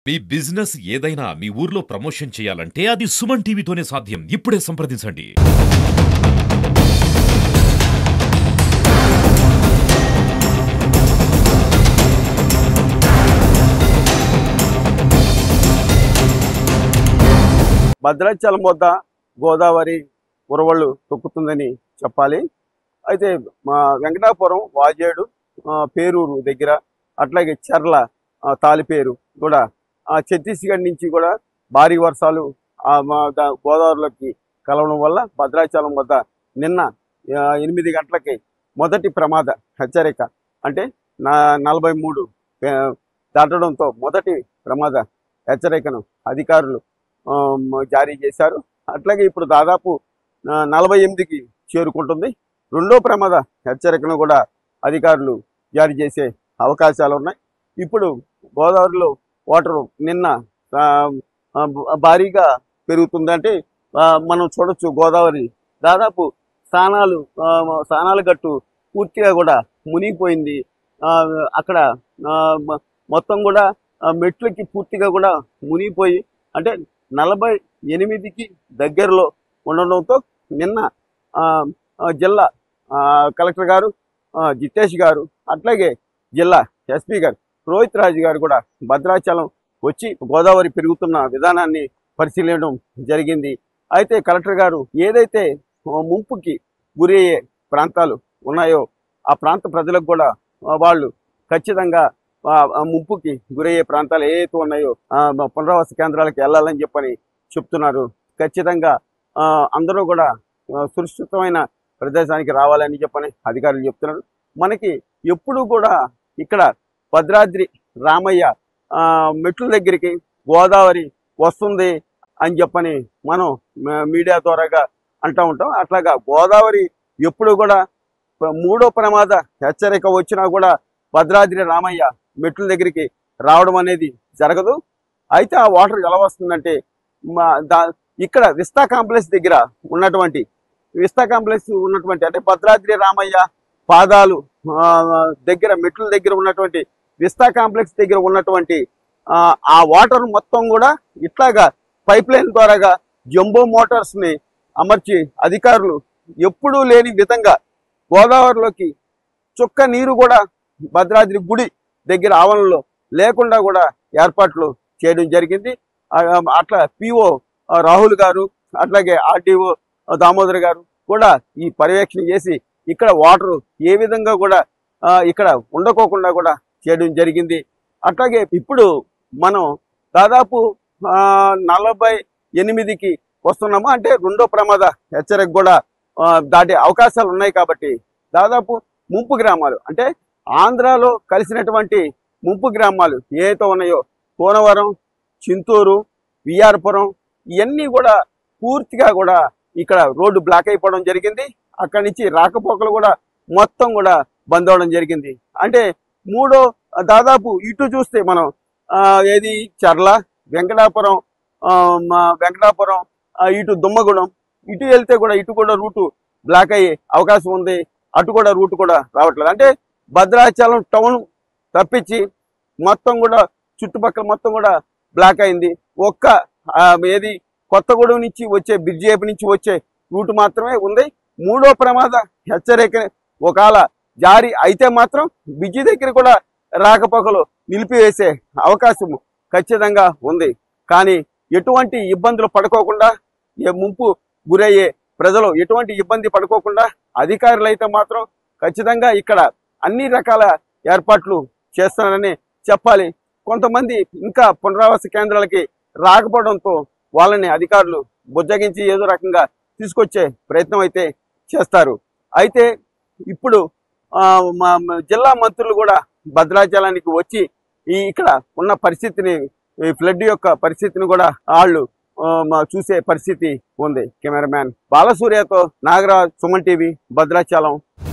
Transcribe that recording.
మీ business ఏదైనా మీ ఊర్లో promotion చేయాలంటే అది సుమన్ టీవీతోనే సాధ్యం ఇప్పుడే సంప్రదించండి భద్రాచలం వద్ద గోదావరి ఉరవళ్ళు తొక్కుతుందని చెప్పాలి అయితే మా వెంకటాపురం వాజేడు ఆ, పేరూరు దగ్గర అట్లాగే చెర్ల ఆ, తాలిపేరు కూడా ఆ, ఛత్తీస్గఢ్ నుంచి కూడా భారీ వర్షాలు ఆ, మా దా- గోదావరిలోకి కలవడం వల్ల భద్రాచలం వద్ద నిన్న ఆ, ఎనిమిది గంటలకి మొదటి ప్రమాద హెచ్చరిక అంటే నా నలభై మూడు ఆ, దాటడంతో మొదటి ప్రమాద హెచ్చరికను అధికారులు ఆ, మ- జారీ చేశారు అట్లాగే ఇప్పుడు దాదాపు ఆ, నలభై ఎనిమిదికి చేరుకుంటుంది రెండో ప్రమాద హెచ్చరికను కూడా అధికారులు జారీ చేసే అవకాశాలు ఉన్నాయి ఇప్పుడు గోదావరిలో వాటర్ నిన్న ఆ, ఆ, భారీగా పెరుగుతుందంటే ఆ, మనం చూడొచ్చు గోదావరి దాదాపు స్థానాలు ఆ, స్థానాల గట్టు పూర్తిగా కూడా మునిగిపోయింది ఆ, అక్కడ ఆ, మ- మొత్తం కూడా ఆ, మెట్లకి పూర్తిగా కూడా మునిగిపోయి అంటే నలభై ఎనిమిదికి దగ్గరలో ఉండడంతో నిన్న ఆ, ఆ, జిల్లా ఆ, కలెక్టర్ గారు ఆ, జితేష్ గారు అట్లాగే జిల్లా ఎస్పీ గారు రోహిత్ రాజు గారు కూడా భద్రాచలం వచ్చి గోదావరి పెరుగుతున్న విధానాన్ని పరిశీలించడం జరిగింది అయితే కలెక్టర్ గారు ఏదైతే ఆ, ముంపుకి గురయ్యే ప్రాంతాలు ఉన్నాయో ఆ ప్రాంత ప్రజలకు కూడా ఆ, వాళ్ళు ఖచ్చితంగా ఆ, ఆ ముంపుకి గురయ్యే ప్రాంతాలు ఏవైతే ఉన్నాయో ఆ, మా పునరావాస కేంద్రాలకు వెళ్ళాలని చెప్పని చెప్తున్నారు ఖచ్చితంగా ఆ, అందరూ కూడా ఆ, సురక్షితమైన ప్రదేశానికి రావాలని చెప్పని అధికారులు చెప్తున్నారు మనకి ఎప్పుడు కూడా ఇక్కడ భద్రాద్రి రామయ్య ఆ, మెట్ల దగ్గరికి గోదావరి వస్తుంది అని చెప్పని మనం మ- మీడియా ద్వారాగా అంటూ ఉంటాం అట్లాగా గోదావరి ఎప్పుడు కూడా ప్ర- మూడో ప్రమాద హెచ్చరిక వచ్చినా కూడా భద్రాద్రి రామయ్య మెట్ల దగ్గరికి రావడం అనేది జరగదు అయితే ఆ వాటర్ ఎలా వస్తుందంటే మా దా ఇక్కడ విస్తా కాంప్లెక్స్ దగ్గర ఉన్నటువంటి విస్తా కాంప్లెక్స్ ఉన్నటువంటి అంటే భద్రాద్రి రామయ్య పాదాలు ఆ, దగ్గర మెట్ల దగ్గర ఉన్నటువంటి విస్తా కాంప్లెక్స్ దగ్గర ఉన్నటువంటి ఆ, ఆ వాటర్ మొత్తం కూడా ఇట్లాగా పైప్ లైన్ ద్వారాగా జంబో మోటార్స్ ని అమర్చి అధికారులు ఎప్పుడూ లేని విధంగా గోదావరిలోకి చుక్క నీరు కూడా భద్రాద్రి గుడి దగ్గర ఆవరణలో లేకుండా కూడా ఏర్పాట్లు చేయడం జరిగింది ఆ, అట్లా పిఓ రాహుల్ గారు అట్లాగే ఆర్డీఓ దామోదర్ గారు కూడా ఈ పర్యవేక్షణ చేసి ఇక్కడ వాటర్ ఏ విధంగా కూడా ఆ, ఇక్కడ ఉండకోకుండా కూడా చేయడం జరిగింది అట్లాగే ఇప్పుడు మనం దాదాపు ఆ, నలభై ఎనిమిదికి వస్తున్నాము అంటే రెండో ప్రమాద హెచ్చరిక కూడా ఆ, దాటే అవకాశాలు ఉన్నాయి కాబట్టి దాదాపు ముంపు గ్రామాలు అంటే ఆంధ్రాలో కలిసినటువంటి ముంపు గ్రామాలు ఏవైతే ఉన్నాయో కోనవరం చింతూరు విఆర్పురం ఇవన్నీ కూడా పూర్తిగా కూడా ఇక్కడ రోడ్డు బ్లాక్ అయిపోవడం జరిగింది అక్కడి నుంచి రాకపోకలు కూడా మొత్తం కూడా బంద్ అవడం జరిగింది అంటే మూడో దాదాపు ఇటు చూస్తే మనం ఆ, ఏది చర్ల వెంకటాపురం ఆ, మా వెంకటాపురం ఆ, ఇటు దుమ్మగూడెం ఇటు వెళ్తే కూడా ఇటు కూడా రూటు బ్లాక్ అయ్యే అవకాశం ఉంది అటు కూడా రూట్ కూడా రావట్లేదు అంటే భద్రాచలం టౌన్ తప్పించి మొత్తం కూడా చుట్టుపక్కల మొత్తం కూడా బ్లాక్ అయింది ఒక్క ఆ, ఏది కొత్తగూడెం నుంచి వచ్చే బ్రిడ్జి వైపు నుంచి వచ్చే రూట్ మాత్రమే ఉంది మూడో ప్రమాద హెచ్చరిక ఒకవేళ జారీ అయితే మాత్రం బ్రిడ్జి దగ్గర కూడా రాకపోకలు నిలిపివేసే అవకాశం ఖచ్చితంగా ఉంది కానీ ఎటువంటి ఇబ్బందులు పడుకోకుండా ఏ ముంపు గురయ్యే ప్రజలు ఎటువంటి ఇబ్బంది పడుకోకుండా అధికారులు అయితే మాత్రం ఖచ్చితంగా ఇక్కడ అన్ని రకాల ఏర్పాట్లు చేస్తున్నారని చెప్పాలి కొంతమంది ఇంకా పునరావాస కేంద్రాలకి రాకపోవడంతో వాళ్ళని అధికారులు బుజ్జగించి ఏదో రకంగా తీసుకొచ్చే ప్రయత్నం అయితే చేస్తారు అయితే ఇప్పుడు ఆ, మా మా జిల్లా మంత్రులు కూడా భద్రాచలానికి వచ్చి ఈ ఇక్కడ ఉన్న పరిస్థితిని ఈ ఫ్లడ్ యొక్క పరిస్థితిని కూడా వాళ్ళు ఆ, మా చూసే పరిస్థితి ఉంది కెమెరామ్యాన్ బాలసూర్యతో నాగరాజ్ సుమన్ టీవీ భద్రాచలం